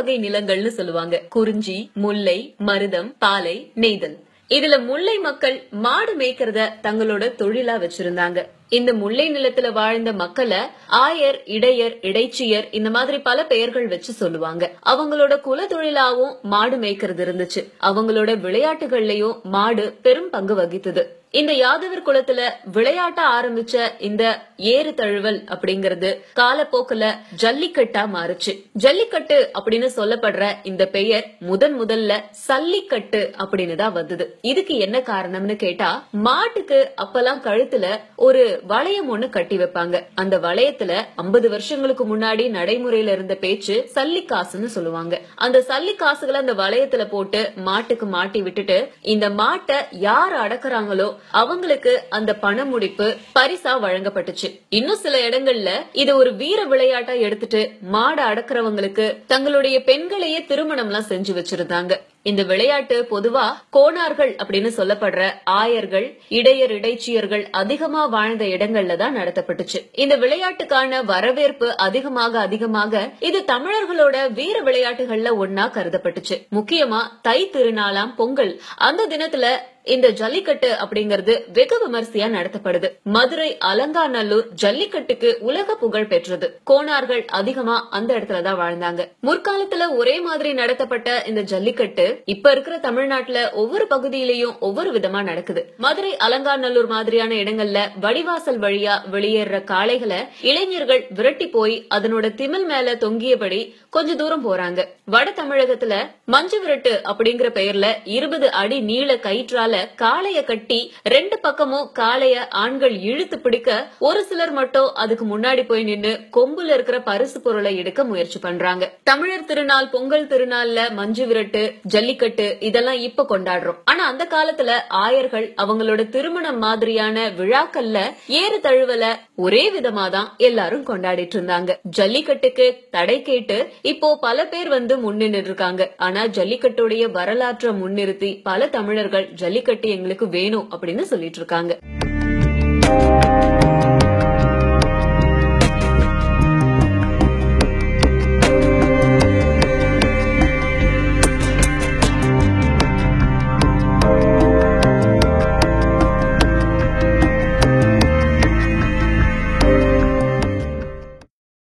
வகை நிலங்கள்னு சொல்லுவாங்க குறிஞ்சி முல்லை மருதம் பாலை நெய்தல் இதுல முல்லை மக்கள் மாடு மேய்க்கிறத தங்களோட தொழிலா வச்சிருந்தாங்க இந்த முல்லை நிலத்துல வாழ்ந்த மக்களை ஆயர் இடையர் இடைச்சியர் இந்த மாதிரி பல பெயர்கள் வச்சு சொல்லுவாங்க அவங்களோட குல தொழிலாவும் மாடு மேய்க்கிறது இருந்துச்சு அவங்களோட விளையாட்டுகள்லயும் மாடு பெரும் பங்கு வகித்தது இந்த யாதவர் குலத்துல விளையாட்ட ஆரம்பிச்ச இந்த ஏறு தழுவல் அப்படிங்கறது காலப்போக்குல ஜல்லிக்கட்டா மாறுச்சு ஜல்லிக்கட்டு அப்படின்னு சொல்லப்படுற இந்த பெயர் முதன் முதல்ல சல்லிக்கட்டு அப்படின்னு தான் வந்தது இதுக்கு என்ன காரணம்னு கேட்டா மாட்டுக்கு அப்பெல்லாம் கழுத்துல ஒரு வளையம் ஒண்ணு கட்டி வைப்பாங்க அந்த வளையத்துல ஐம்பது வருஷங்களுக்கு முன்னாடி நடைமுறையில இருந்த பேச்சு சல்லிக்காசுன்னு சொல்லுவாங்க அந்த சல்லிக்காசுகளை அந்த வளையத்துல போட்டு மாட்டுக்கு மாட்டி விட்டுட்டு இந்த மாட்டை யார் அடக்குறாங்களோ அவங்களுக்கு அந்த பண முடிப்பு பரிசா வழங்கப்பட்டுச்சு இன்னும் சில இடங்கள்ல இது ஒரு வீர விளையாட்டா எடுத்துட்டு மாடு அடக்குறவங்களுக்கு தங்களுடைய பெண்களையே திருமணம் எல்லாம் செஞ்சு வச்சிருந்தாங்க இந்த விளையாட்டு பொதுவா கோணார்கள் அப்படின்னு சொல்லப்படுற ஆயர்கள் இடையர் இடைச்சியர்கள் அதிகமா வாழ்ந்த இடங்கள்ல தான் நடத்தப்பட்டுச்சு இந்த விளையாட்டுக்கான வரவேற்பு அதிகமாக அதிகமாக இது தமிழர்களோட வீர விளையாட்டுகள்ல ஒன்னா கருதப்பட்டுச்சு முக்கியமா தை திருநாளாம் பொங்கல் அந்த தினத்துல இந்த ஜல்லிக்கட்டு அப்படிங்கறது வெகு விமர்சையா நடத்தப்படுது மதுரை அலங்காநல்லூர் ஜல்லிக்கட்டுக்கு உலக புகழ் பெற்றது கோணார்கள் அதிகமா அந்த இடத்துலதான் வாழ்ந்தாங்க முற்காலத்துல ஒரே மாதிரி நடத்தப்பட்ட இந்த ஜல்லிக்கட்டு இப்ப இருக்கிற தமிழ்நாட்டுல ஒவ்வொரு பகுதியிலையும் ஒவ்வொரு விதமா நடக்குது மதுரை அலங்காநல்லூர் மாதிரியான இடங்கள்ல வடிவாசல் வழியா வெளியேற காளைகளை இளைஞர்கள் விரட்டி போய் அதனோட திமில் மேல தொங்கியபடி கொஞ்ச தூரம் போறாங்க வட தமிழகத்துல மஞ்சு விரட்டு அப்படிங்கிற பெயர்ல இருபது அடி நீள கயிற்றால காளைய கட்டி ரெண்டு பக்கமும் காளைய ஆண்கள் இழுத்து பிடிக்க ஒரு சிலர் மட்டும் அதுக்கு முன்னாடி போய் நின்னு கொம்புல இருக்கிற பரிசு பொருளை எடுக்க முயற்சி பண்றாங்க தமிழர் திருநாள் பொங்கல் திருநாள்ல மஞ்சு விரட்டு ஜல்லிக்கட்டு இதெல்லாம் இப்ப கொண்டாடுறோம் ஆனா அந்த காலத்துல ஆயர்கள் அவங்களோட திருமணம் மாதிரியான விழாக்கள்ல ஏறு தழுவல ஒரே விதமா தான் எல்லாரும் கொண்டாடிட்டு இருந்தாங்க ஜல்லிக்கட்டுக்கு தடை கேட்டு இப்போ பல பேர் வந்து முன்னின்று இருக்காங்க ஆனா ஜல்லிக்கட்டுடைய வரலாற்றை முன்னிறுத்தி பல தமிழர்கள் ஜல்லிக்கட்டு எங்களுக்கு வேணும் அப்படின்னு சொல்லிட்டு இருக்காங்க